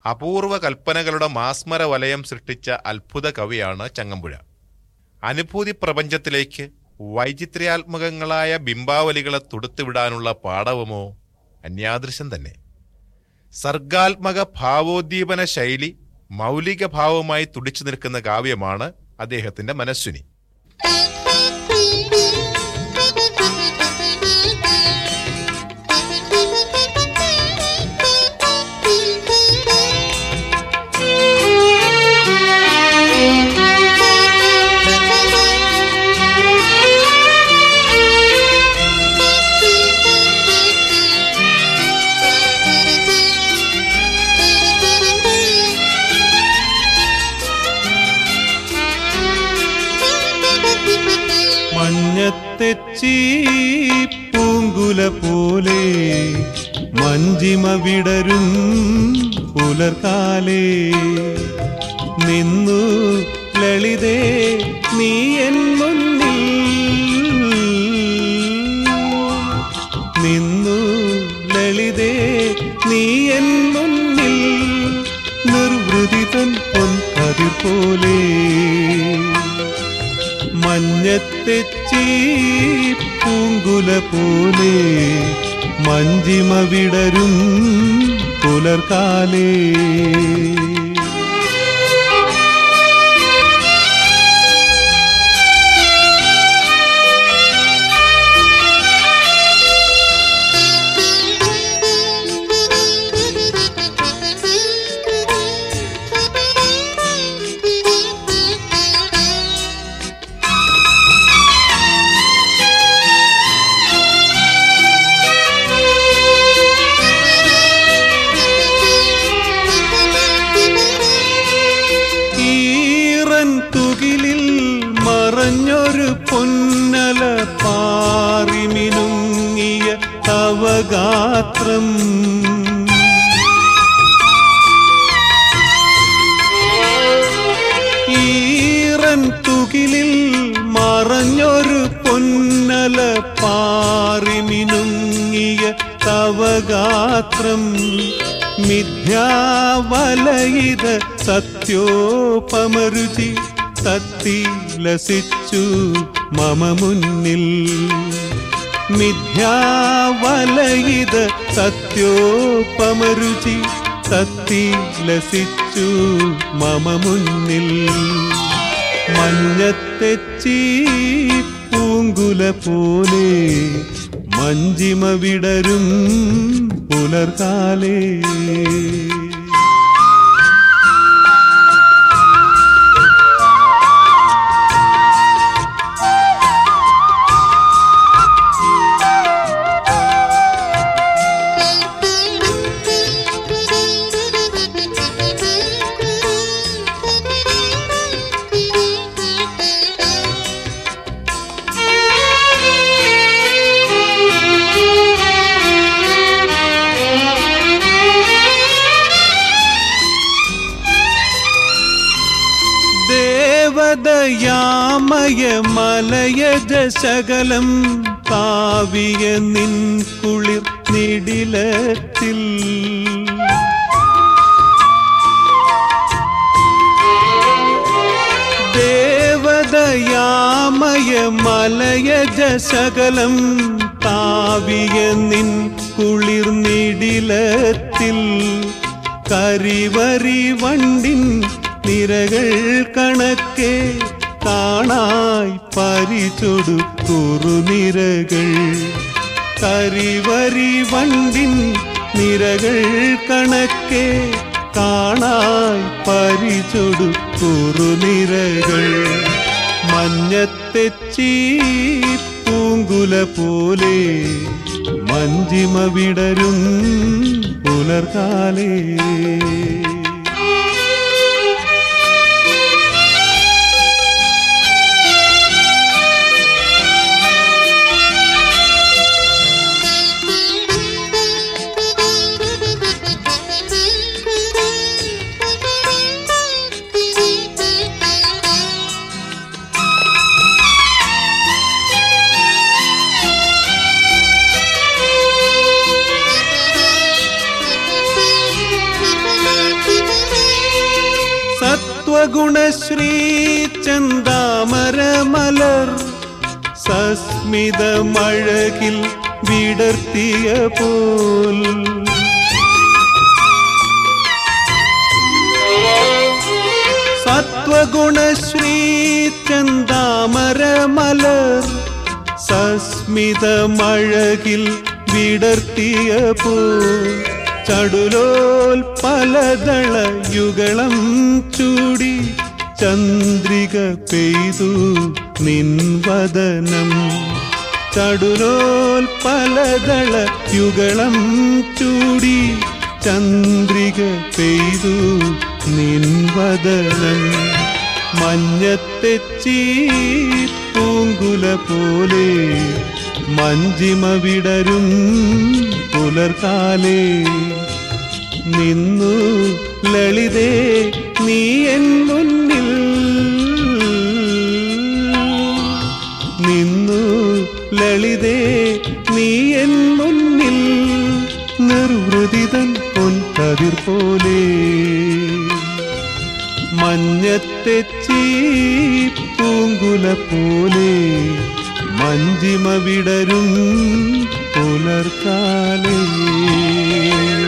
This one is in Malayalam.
അപൂർവ കൽപ്പനകളുടെ മാസ്മര വലയം സൃഷ്ടിച്ച അത്ഭുത കവിയാണ് ചങ്ങമ്പുഴ അനുഭൂതി പ്രപഞ്ചത്തിലേക്ക് വൈചിത്ര്യാത്മകങ്ങളായ ബിംബാവലികളെ തുടുത്തുവിടാനുള്ള പാടവമോ അന്യാദൃശം തന്നെ സർഗാത്മക ഭാവോദ്ദീപന ശൈലി മൗലിക ഭാവമായി തുടിച്ചു നിൽക്കുന്ന കാവ്യമാണ് അദ്ദേഹത്തിന്റെ മനസ്വിനി മഞ്ഞത്തെച്ചി പൂങ്കുല പോലെ മഞ്ചിമ വിടരും പുലർക്കാലേ നിന്നു ലളിതേ നീ എൻ മുന്നിൽ നിന്നു ലളിതേ നീ എൻ മുന്നിൽ നിർവൃതിതൻ പൊൻകതിർ പോലെ മഞ്ഞത്തെച്ചി പൂങ്കുല പോലെ മഞ്ചിമ വിടരും പുലർക്കാലേ ഈറൻ തുകിലിൽ മറഞ്ഞൊരു പൊന്നല പാറിമിനുങ്ങിയ തവഗാത്രം ഈറൻ തുകിലിൽ മറഞ്ഞൊരു പൊന്നല പാറിമിനുങ്ങിയ തവഗാത്രം മിഥ്യാവലയിത സത്യോപമരുചി തത്തി ലസിച്ചു മമ മുന്നിൽ മിഥ്യാവലയിത സത്യോപമരുചി തത്തി ലസിച്ചു മമ മുന്നിൽ മഞ്ഞത്തെച്ചി പൂങ്കുല പോലെ മഞ്ചിമ വിടരും പുലർക്കാലേ ദേവതയാമയ മലയജ ശകലം കാവിയ നിൻ കുളിർ നിടിലത്തിൽ ദേവതയാമയ മലയജ ശകലം താവിയ നിൻ കുളിർ നിടിലത്തിൽ കരിവരി വണ്ടിൻ നിരകൾ കണക്കെ കാണായി പരിചൊടു കുറുനിരകൾ കരിവരി വണ്ടിൻ നിരകൾ കണക്കെ കാണായി പരിചൊടു കുറുനിരകൾ മഞ്ഞത്തെച്ചി പൂങ്കുല പോലെ മഞ്ചിമ വിടരും പുലർക്കാലേ Thank you. സത്വഗുണശ്രീ ചന്താമരമലർ സസ്മിതമഴകിൽ വിടർത്തിയ പോൽ സത്വഗുണശ്രീ ചന്താമരമലർ സസ്മിതമഴകിൽ വിടർത്തിയ പോ ചടുലോൽ പലതള യുഗളം ചൂടി ചന്ദ്രിക പെയ്തു നിൻവദനം ചടുലോൽ പലതള യുഗളം ചൂടി ചന്ദ്രിക പെയ്തു നിൻവദനം മഞ്ഞത്തെച്ചി പൂങ്കുല പോലെ മഞ്ചിമ വിടരും പുലർക്കാലേ നിന്നു ലളിതേ നീ എൻ മുന്നിൽ നിന്നു ലളിതേ നീ എൻ മുന്നിൽ നിർവൃതിതൻ പൊൻകതിർ പോലെ മഞ്ഞത്തെച്ചി പൂങ്കുല പോലെ മഞ്ചിമ വിടരും പുലർക്കാലേ